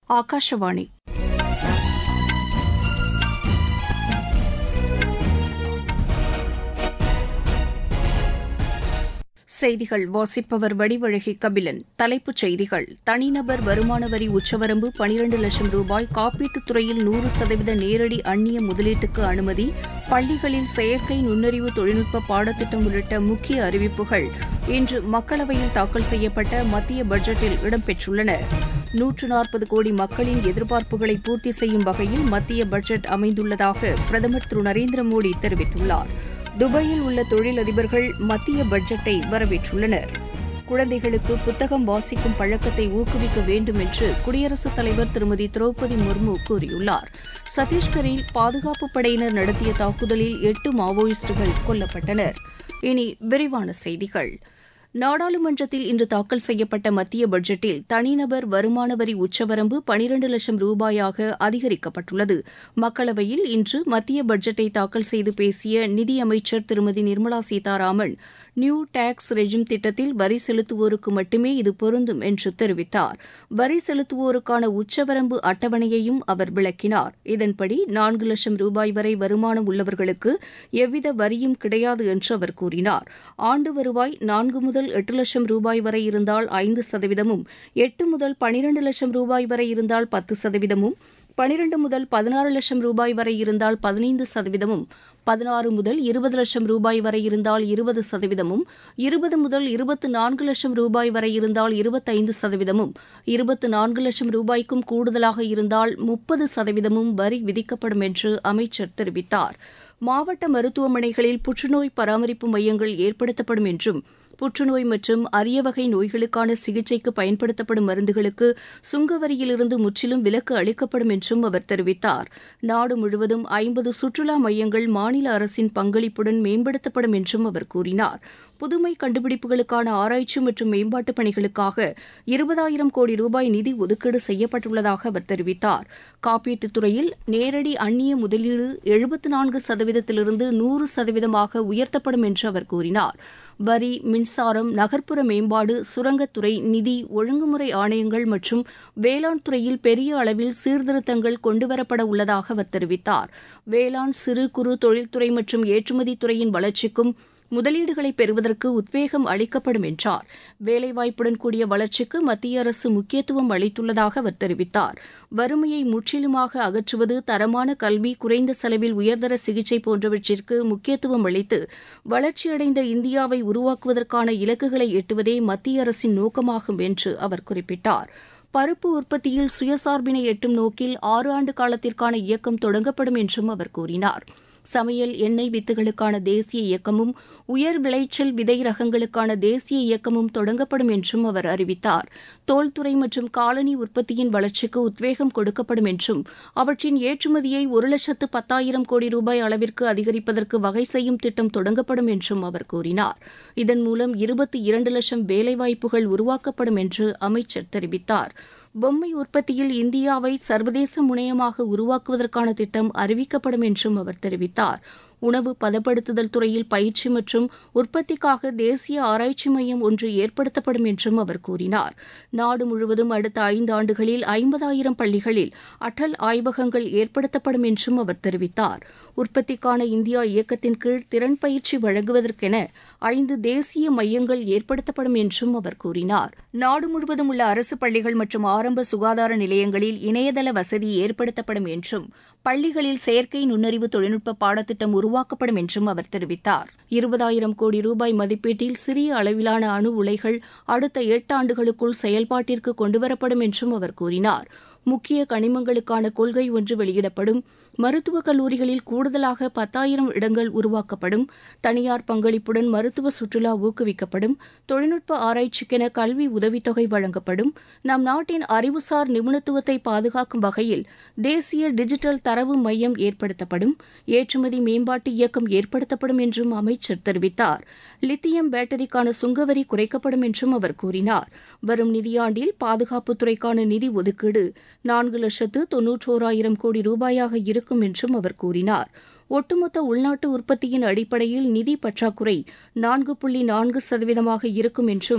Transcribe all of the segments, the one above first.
ஆகாஷவாணி செய்திகள் வாசிப்பவர் வடிவழகி கபிலன் தலைப்புச் செய்திகள் தனிநபர் வருமான வரி உச்சவரம்பு பனிரண்டு லட்சம் ரூபாய் காப்பீட்டுத் துறையில் நூறு சதவீத நேரடி அந்நிய முதலீட்டுக்கு அனுமதி பள்ளிகளில் செயற்கை நுண்ணறிவு தொழில்நுட்ப பாடத்திட்டம் உள்ளிட்ட முக்கிய அறிவிப்புகள் இன்று மக்களவையில் தாக்கல் செய்யப்பட்ட மத்திய பட்ஜெட்டில் இடம்பெற்றுள்ளன நூற்று நாற்பது கோடி மக்களின் எதிர்பார்ப்புகளை பூர்த்தி செய்யும் வகையில் மத்திய பட்ஜெட் அமைந்துள்ளதாக பிரதமர் திரு நரேந்திர மோடி தெரிவித்துள்ளார் துபாயில் உள்ள தொழிலதிபர்கள் மத்திய பட்ஜெட்டை வரவேற்றுள்ளனர் குழந்தைகளுக்கு புத்தகம் வாசிக்கும் பழக்கத்தை ஊக்குவிக்க வேண்டும் என்று குடியரசுத் தலைவர் திருமதி திரௌபதி முர்மு கூறியுள்ளார் சத்தீஸ்கரில் பாதுகாப்புப் படையினர் நடத்திய தாக்குதலில் எட்டு மாவோயிஸ்டுகள் கொல்லப்பட்டனர் இனி விரிவான செய்திகள் நாடாளுமன்றத்தில் இன்று தாக்கல் செய்யப்பட்ட மத்திய பட்ஜெட்டில் தனிநபர் வருமான வரி உச்சவரம்பு பனிரண்டு லட்சம் ரூபாயாக அதிகரிக்கப்பட்டுள்ளது மக்களவையில் இன்று மத்திய பட்ஜெட்டை தாக்கல் செய்து பேசிய நிதியமைச்சர் திருமதி Nirmala Sitharaman new tax regime திட்டத்தில் வரி செலுத்துவோருக்கு மட்டுமே இது பொருந்தும் என்று தெரிவித்தார் வரி செலுத்துவோருக்கான உச்சவரம்பு அட்டவணையையும் அவர் விளக்கினார் இதன்படி நான்கு லட்சம் ரூபாய் வரை வருமானம் உள்ளவர்களுக்கு எவ்வித வரியும் கிடையாது என்று அவர் கூறினார் ஆண்டு வருவாய் நான்கு முதல் எட்டு லட்சம் ரூபாய் வரை இருந்தால் ஐந்து சதவீதமும் எட்டு முதல் பனிரண்டு லட்சம் ரூபாய் வரை இருந்தால் பத்து சதவீதமும் பனிரண்டு முதல் பதினாறு லட்சம் ரூபாய் வரை இருந்தால் பதினைந்து சதவீதமும் பதினாறு முதல் இருபது லட்சம் ரூபாய் வரை இருந்தால் இருபது சதவீதமும் இருபது முதல் இருபத்து நான்கு லட்சம் ரூபாய் வரை இருந்தால் இருபத்தைந்து சதவீதமும் இருபத்து நான்கு லட்சம் ரூபாய்க்கும் கூடுதலாக இருந்தால் முப்பது சதவீதமும் வரி விதிக்கப்படும் என்று அமைச்சர் தெரிவித்தார் மாவட்ட மருத்துவமனைகளில் புற்றுநோய் பராமரிப்பு மையங்கள் ஏற்படுத்தப்படும் என்றும் புற்றுநோய் மற்றும் அரிய வகை நோய்களுக்கான சிகிச்சைக்கு பயன்படுத்தப்படும் மருந்துகளுக்கு சுங்கவரியிலிருந்து முற்றிலும் விலக்கு அளிக்கப்படும் என்றும் அவர் தெரிவித்தார் நாடு முழுவதும் ஐம்பது சுற்றுலா மையங்கள் மாநில அரசின் பங்களிப்புடன் மேம்படுத்தப்படும் என்றும் அவர் கூறினார் புதுமை கண்டுபிடிப்புகளுக்கான ஆராய்ச்சி மற்றும் மேம்பாட்டுப் பணிகளுக்காக இருபதாயிரம் கோடி ரூபாய் நிதி ஒதுக்கீடு செய்யப்பட்டுள்ளதாக அவர் தெரிவித்தார் காப்பீட்டுத் துறையில் நேரடி அந்நிய முதலீடு எழுபத்து நான்கு சதவீதத்திலிருந்து நூறு சதவீதமாக உயர்த்தப்படும் என்று அவர் கூறினார் வரி மின்சாரம் நகர்ப்புற மேம்பாடு சுரங்கத்துறை நிதி ஒழுங்குமுறை ஆணையங்கள் மற்றும் வேளாண் துறையில் பெரிய அளவில் சீர்திருத்தங்கள் கொண்டுவரப்பட உள்ளதாக அவர் தெரிவித்தார் வேளாண் சிறு குறு தொழில்துறை மற்றும் ஏற்றுமதி துறையின் வளர்ச்சிக்கும் முதலீடுகளை பெறுவதற்கு உத்வேகம் அளிக்கப்படும் என்றார் வேலைவாய்ப்புடன் கூடிய வளர்ச்சிக்கு மத்திய அரசு முக்கியத்துவம் அளித்துள்ளதாக அவர் தெரிவித்தார் வறுமையை முற்றிலுமாக அகற்றுவது தரமான கல்வி குறைந்த செலவில் உயர்தர சிகிச்சை போன்றவற்றிற்கு முக்கியத்துவம் அளித்து வளர்ச்சியடைந்த இந்தியாவை உருவாக்குவதற்கான இலக்குகளை எட்டுவதே மத்திய அரசின் நோக்கமாகும் என்று அவர் குறிப்பிட்டார் பருப்பு உற்பத்தியில் சுயசார்பினை எட்டும் நோக்கில் ஆறு ஆண்டு காலத்திற்கான இயக்கம் தொடங்கப்படும் என்றும் அவர் கூறினார் சமையல் எண்ணெய் வித்துகளுக்கான தேசிய இயக்கமும் உயர் விளைச்சல் விதை ரகங்களுக்கான தேசிய இயக்கமும் தொடங்கப்படும் என்றும் அவர் அறிவித்தார் தோல்துறை மற்றும் காலனி உற்பத்தியின் வளர்ச்சிக்கு உத்வேகம் கொடுக்கப்படும் என்றும் அவற்றின் ஏற்றுமதியை ஒரு லட்சத்து பத்தாயிரம் கோடி ரூபாய் அளவிற்கு அதிகரிப்பதற்கு வகை செய்யும் திட்டம் தொடங்கப்படும் என்றும் அவர் கூறினார் இதன் மூலம் இருபத்தி இரண்டு லட்சம் வேலைவாய்ப்புகள் உருவாக்கப்படும் என்று அமைச்சர் தெரிவித்தார் பொம்மை உற்பத்தியில் இந்தியாவை சர்வதேச முனையமாக உருவாக்குவதற்கான திட்டம் அறிவிக்கப்படும் என்றும் அவர் தெரிவித்தார் உணவு பதப்படுத்துதல் துறையில் பயிற்சி மற்றும் உற்பத்திக்காக தேசிய ஆராய்ச்சி மையம் ஒன்று ஏற்படுத்தப்படும் என்றும் அவர் கூறினார் நாடு முழுவதும் அடுத்த ஐந்து ஆண்டுகளில் ஐம்பதாயிரம் பள்ளிகளில் அடல் ஆய்வகங்கள் ஏற்படுத்தப்படும் என்றும் அவர் தெரிவித்தார் உற்பத்திக்கான இந்தியா இயக்கத்தின் கீழ் திறன் பயிற்சி வழங்குவதற்கென ஐந்து தேசிய மையங்கள் ஏற்படுத்தப்படும் என்றும் அவர் கூறினார் நாடு முழுவதும் உள்ள அரசு பள்ளிகள் மற்றும் ஆரம்ப சுகாதார நிலையங்களில் இணையதள வசதி ஏற்படுத்தப்படும் என்றும் பள்ளிகளில் செயற்கை நுண்ணறிவு தொழில்நுட்ப பாடத்திட்டம் உருவாக்கப்படும் என்றும் அவர் தெரிவித்தார் இருபதாயிரம் கோடி ரூபாய் மதிப்பீட்டில் சிறிய அளவிலான அணு உலைகள் அடுத்த எட்டு ஆண்டுகளுக்குள் செயல்பாட்டிற்கு கொண்டுவரப்படும் என்றும் அவர் கூறினார் முக்கிய கனிமங்களுக்கான கொள்கை ஒன்று வெளியிடப்படும் மருத்துவக் கல்லூரிகளில் கூடுதலாக பத்தாயிரம் இடங்கள் உருவாக்கப்படும் தனியார் பங்களிப்புடன் மருத்துவ சுற்றுலா ஊக்குவிக்கப்படும் தொழில்நுட்ப ஆராய்ச்சிக்கென கல்வி உதவித்தொகை வழங்கப்படும் நம் நாட்டின் அறிவுசார் நிபுணத்துவத்தை பாதுகாக்கும் வகையில் தேசிய டிஜிட்டல் தரவு மையம் ஏற்படுத்தப்படும் ஏற்றுமதி மேம்பாட்டு இயக்கம் ஏற்படுத்தப்படும் என்றும் அமைச்சர் தெரிவித்தார் லித்தியம் பேட்டரிக்கான சுங்கவரி குறைக்கப்படும் என்றும் அவர் கூறினார் வரும் நிதியாண்டில் பாதுகாப்புத்துறைக்கான நிதி ஒதுக்கீடு நான்கு லட்சத்து தொன்னூற்றோராயிரம் கோடி ரூபாயாக இருக்கும் என்றும் அவர் கூறினார் ஒட்டுமொத்த உள்நாட்டு உற்பத்தியின் அடிப்படையில் நிதி பற்றாக்குறை நான்கு புள்ளி நான்கு சதவீதமாக இருக்கும் என்றும்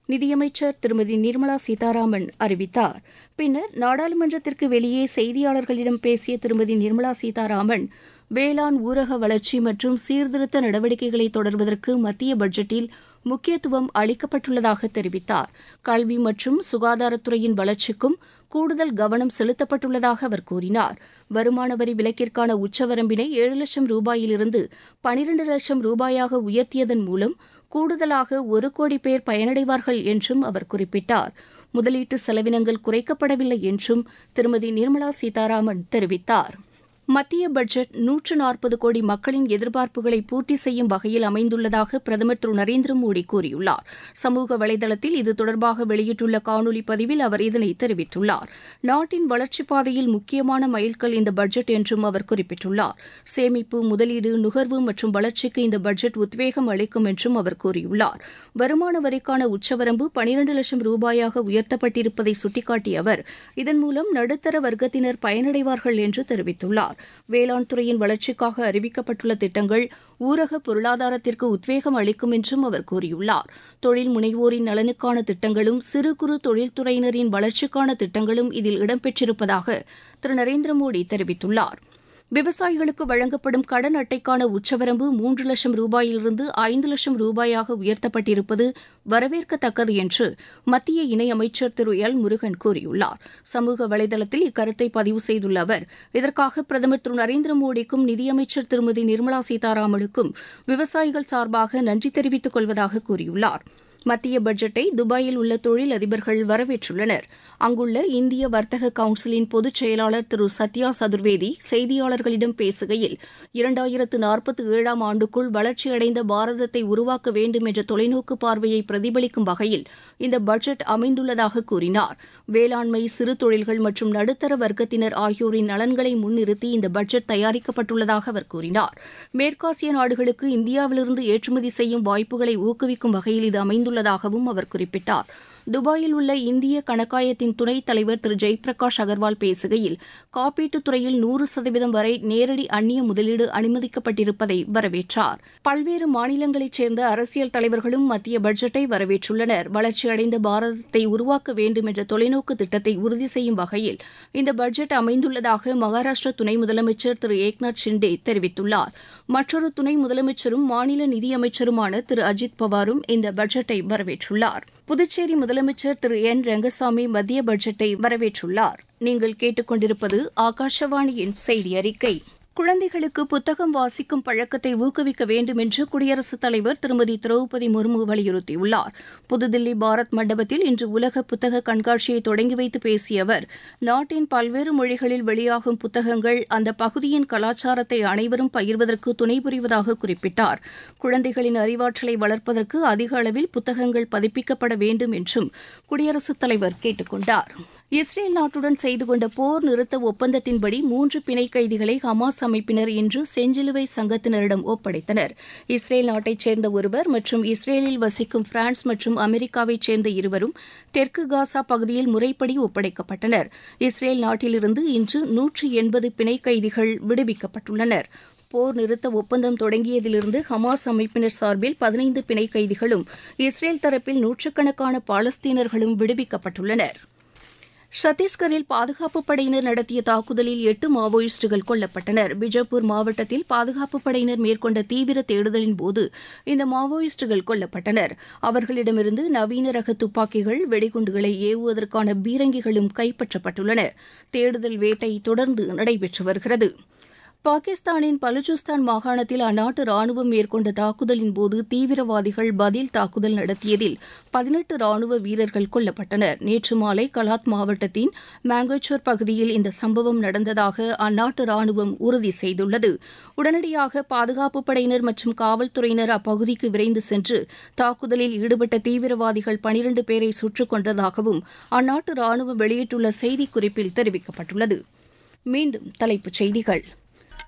நிதியமைச்சர் திருமதி நிர்மலா சீதாராமன் அறிவித்தார் பின்னர் நாடாளுமன்றத்திற்கு வெளியே செய்தியாளர்களிடம் பேசிய திருமதி நிர்மலா சீதாராமன் வேளாண் ஊரக வளர்ச்சி மற்றும் சீர்திருத்த நடவடிக்கைகளை தொடர்வதற்கு மத்திய பட்ஜெட்டில் முக்கியத்துவம் அளிக்கப்பட்டுள்ளதாக தெரிவித்தார் கல்வி மற்றும் சுகாதாரத்துறையின் வளர்ச்சிக்கும் கூடுதல் கவனம் செலுத்தப்பட்டுள்ளதாக அவர் கூறினார் வருமான வரி விலக்கிற்கான உச்சவரம்பினை ஏழு லட்சம் ரூபாயிலிருந்து பனிரண்டு லட்சம் ரூபாயாக உயர்த்தியதன் மூலம் கூடுதலாக ஒரு கோடி பேர் பயனடைவார்கள் என்றும் அவர் குறிப்பிட்டார் முதலீட்டு செலவினங்கள் குறைக்கப்படவில்லை என்றும் திருமதி நிர்மலா சீதாராமன் தெரிவித்தார் மத்திய பட்ஜெட் நூற்று நாற்பது கோடி மக்களின் எதிர்பார்ப்புகளை பூர்த்தி செய்யும் வகையில் அமைந்துள்ளதாக பிரதமர் திரு நரேந்திர மோடி கூறியுள்ளார் சமூக வலைதளத்தில் இது தொடர்பாக வெளியிட்டுள்ள காணொலி பதிவில் அவர் இதனை தெரிவித்துள்ளார் நாட்டின் வளர்ச்சிப் பாதையில் முக்கியமான மைல்கல் இந்த பட்ஜெட் என்றும் அவர் குறிப்பிட்டுள்ளார் சேமிப்பு முதலீடு நுகர்வு மற்றும் வளர்ச்சிக்கு இந்த பட்ஜெட் உத்வேகம் அளிக்கும் என்றும் அவர் கூறியுள்ளார் வருமான வரிக்கான உச்சவரம்பு பனிரண்டு லட்சம் ரூபாயாக உயர்த்தப்பட்டிருப்பதை சுட்டிக்காட்டிய அவர் இதன் மூலம் நடுத்தர வர்க்கத்தினர் பயனடைவார்கள் என்று தெரிவித்துள்ளார் வேளாண் துறையின் வளர்ச்சிக்காக அறிவிக்கப்பட்டுள்ள திட்டங்கள் ஊரக பொருளாதாரத்திற்கு உத்வேகம் அளிக்கும் என்றும் அவர் கூறியுள்ளார் தொழில் முனைவோரின் நலனுக்கான திட்டங்களும் சிறு குறு தொழில்துறையினரின் வளர்ச்சிக்கான திட்டங்களும் இதில் இடம்பெற்றிருப்பதாக திரு நரேந்திர மோடி தெரிவித்துள்ளார் விவசாயிகளுக்கு வழங்கப்படும் கடன் அட்டைக்கான உச்சவரம்பு மூன்று லட்சம் ரூபாயிலிருந்து ஐந்து லட்சம் ரூபாயாக உயர்த்தப்பட்டிருப்பது வரவேற்கத்தக்கது என்று மத்திய இணையமைச்சர் திரு எல் முருகன் கூறியுள்ளார் சமூக வலைதளத்தில் இக்கருத்தை பதிவு செய்துள்ள அவர் இதற்காக பிரதமர் திரு நரேந்திர மோடிக்கும் நிதியமைச்சர் திருமதி நிர்மலா சீதாராமனுக்கும் விவசாயிகள் சார்பாக நன்றி தெரிவித்துக் கொள்வதாக கூறியுள்ளார் மத்திய பட்ஜெட்டை துபாயில் உள்ள தொழில் அதிபர்கள் வரவேற்றுள்ளனர் அங்குள்ள இந்திய வர்த்தக கவுன்சிலின் பொதுச் செயலாளர் திரு சத்யா சதுர்வேதி செய்தியாளர்களிடம் பேசுகையில் இரண்டாயிரத்து நாற்பத்தி ஏழாம் ஆண்டுக்குள் வளர்ச்சியடைந்த பாரதத்தை உருவாக்க வேண்டும் என்ற தொலைநோக்கு பார்வையை பிரதிபலிக்கும் வகையில் இந்த பட்ஜெட் அமைந்துள்ளதாக கூறினார் வேளாண்மை சிறு தொழில்கள் மற்றும் நடுத்தர வர்க்கத்தினர் ஆகியோரின் நலன்களை முன்னிறுத்தி இந்த பட்ஜெட் தயாரிக்கப்பட்டுள்ளதாக அவர் கூறினார் மேற்காசிய நாடுகளுக்கு இந்தியாவிலிருந்து ஏற்றுமதி செய்யும் வாய்ப்புகளை ஊக்குவிக்கும் வகையில் இது அமைந்துள்ளது உள்ளதாகவும் அவர் குறிப்பிட்டார் துபாயில் உள்ள இந்திய கணக்காயத்தின் துணைத் தலைவர் திரு ஜெய்பிரகாஷ் அகர்வால் பேசுகையில் காப்பீட்டுத் துறையில் நூறு சதவீதம் வரை நேரடி அந்நிய முதலீடு அனுமதிக்கப்பட்டிருப்பதை வரவேற்றார் பல்வேறு மாநிலங்களைச் சேர்ந்த அரசியல் தலைவர்களும் மத்திய பட்ஜெட்டை வரவேற்றுள்ளனர் வளர்ச்சியடைந்த பாரதத்தை உருவாக்க வேண்டும் என்ற தொலைநோக்கு திட்டத்தை உறுதி செய்யும் வகையில் இந்த பட்ஜெட் அமைந்துள்ளதாக மகாராஷ்டிர துணை முதலமைச்சர் திரு ஏக்நாத் ஷிண்டே தெரிவித்துள்ளார் மற்றொரு துணை முதலமைச்சரும் மாநில நிதியமைச்சருமான திரு அஜித் பவாரும் இந்த பட்ஜெட்டை வரவேற்றுள்ளார் புதுச்சேரி முதலமைச்சர் திரு என் ரங்கசாமி மத்திய பட்ஜெட்டை வரவேற்றுள்ளார் நீங்கள் கேட்டுக்கொண்டிருப்பது ஆகாஷவாணியின் செய்தி அறிக்கை குழந்தைகளுக்கு புத்தகம் வாசிக்கும் பழக்கத்தை ஊக்குவிக்க வேண்டும் என்று குடியரசுத் தலைவர் திருமதி திரௌபதி முர்மு வலியுறுத்தியுள்ளார் புதுதில்லி பாரத் மண்டபத்தில் இன்று உலக புத்தக கண்காட்சியை தொடங்கி வைத்து பேசிய அவர் நாட்டின் பல்வேறு மொழிகளில் வெளியாகும் புத்தகங்கள் அந்த பகுதியின் கலாச்சாரத்தை அனைவரும் பகிர்வதற்கு துணை புரிவதாக குறிப்பிட்டார் குழந்தைகளின் அறிவாற்றலை வளர்ப்பதற்கு அதிக அளவில் புத்தகங்கள் பதிப்பிக்கப்பட வேண்டும் என்றும் குடியரசுத் தலைவர் கேட்டுக் கொண்டார் இஸ்ரேல் நாட்டுடன் செய்து கொண்ட போர் நிறுத்த ஒப்பந்தத்தின்படி மூன்று பிணை கைதிகளை ஹமாஸ் அமைப்பினர் இன்று செஞ்சிலுவை சங்கத்தினரிடம் ஒப்படைத்தனர் இஸ்ரேல் நாட்டைச் சேர்ந்த ஒருவர் மற்றும் இஸ்ரேலில் வசிக்கும் பிரான்ஸ் மற்றும் அமெரிக்காவைச் சேர்ந்த இருவரும் தெற்கு காசா பகுதியில் முறைப்படி ஒப்படைக்கப்பட்டனர் இஸ்ரேல் நாட்டிலிருந்து இன்று நூற்று எண்பது பிணை கைதிகள் விடுவிக்கப்பட்டுள்ளனர் போர் நிறுத்த ஒப்பந்தம் தொடங்கியதிலிருந்து ஹமாஸ் அமைப்பினர் சார்பில் பதினைந்து பிணை கைதிகளும் இஸ்ரேல் தரப்பில் நூற்றுக்கணக்கான பாலஸ்தீனர்களும் விடுவிக்கப்பட்டுள்ளனர் சத்தீஸ்கரில் பாதுகாப்புப் படையினர் நடத்திய தாக்குதலில் எட்டு மாவோயிஸ்டுகள் கொல்லப்பட்டனர் பிஜப்பூர் மாவட்டத்தில் பாதுகாப்புப் படையினர் மேற்கொண்ட தீவிர தேடுதலின் போது இந்த மாவோயிஸ்டுகள் கொல்லப்பட்டனர் அவர்களிடமிருந்து நவீன ரக துப்பாக்கிகள் வெடிகுண்டுகளை ஏவுவதற்கான பீரங்கிகளும் கைப்பற்றப்பட்டுள்ளன தேடுதல் வேட்டை தொடர்ந்து நடைபெற்று வருகிறது பாகிஸ்தானின் பலுச்சிஸ்தான் மாகாணத்தில் அந்நாட்டு ராணுவம் மேற்கொண்ட தாக்குதலின் போது தீவிரவாதிகள் பதில் தாக்குதல் நடத்தியதில் பதினெட்டு ராணுவ வீரர்கள் கொல்லப்பட்டனர் நேற்று மாலை கலாத் மாவட்டத்தின் மேங்கோச்சோர் பகுதியில் இந்த சம்பவம் நடந்ததாக அந்நாட்டு ராணுவம் உறுதி செய்துள்ளது உடனடியாக பாதுகாப்புப் படையினர் மற்றும் காவல்துறையினர் அப்பகுதிக்கு விரைந்து சென்று தாக்குதலில் ஈடுபட்ட தீவிரவாதிகள் பனிரண்டு பேரை சுட்டுக் கொன்றதாகவும் அந்நாட்டு ராணுவம் வெளியிட்டுள்ள செய்திக்குறிப்பில் தெரிவிக்கப்பட்டுள்ளது மீண்டும் தலைப்புச் செய்திகள்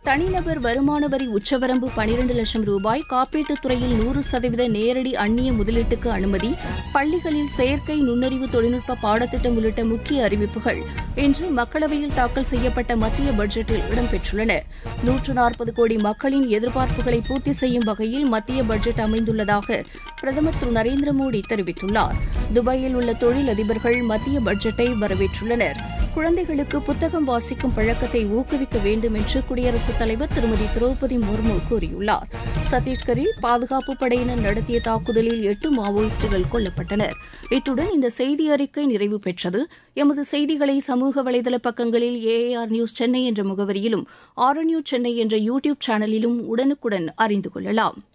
தனிநபர் வருமான வரி உச்சவரம்பு பனிரண்டு லட்சம் ரூபாய் காப்பீட்டுத் துறையில் நூறு சதவீத நேரடி அந்நிய முதலீட்டுக்கு அனுமதி பள்ளிகளில் செயற்கை நுண்ணறிவு தொழில்நுட்ப பாடத்திட்டம் உள்ளிட்ட முக்கிய அறிவிப்புகள் இன்று மக்களவையில் தாக்கல் செய்யப்பட்ட மத்திய பட்ஜெட்டில் இடம்பெற்றுள்ளன நூற்று நாற்பது கோடி மக்களின் எதிர்பார்ப்புகளை பூர்த்தி செய்யும் வகையில் மத்திய பட்ஜெட் அமைந்துள்ளதாக பிரதமர் திரு நரேந்திர மோடி தெரிவித்துள்ளார் துபாயில் உள்ள தொழிலதிபர்கள் மத்திய பட்ஜெட்டை வரவேற்றுள்ளனர் குழந்தைகளுக்கு புத்தகம் வாசிக்கும் பழக்கத்தை ஊக்குவிக்க வேண்டும் என்று குடியரசுத் தலைவர் திருமதி திரௌபதி முர்மு கூறியுள்ளார் சத்தீஸ்கரில் பாதுகாப்பு படையினர் நடத்திய தாக்குதலில் எட்டு மாவோயிஸ்டுகள் கொல்லப்பட்டனர் இத்துடன் இந்த செய்தி அறிக்கை நிறைவு பெற்றது எமது செய்திகளை சமூக வலைதள பக்கங்களில் ஏஏஆர் நியூஸ் சென்னை என்ற முகவரியிலும் ஆர் நியூஸ் சென்னை என்ற யூ டியூப் சேனலிலும் உடனுக்குடன் அறிந்து கொள்ளலாம்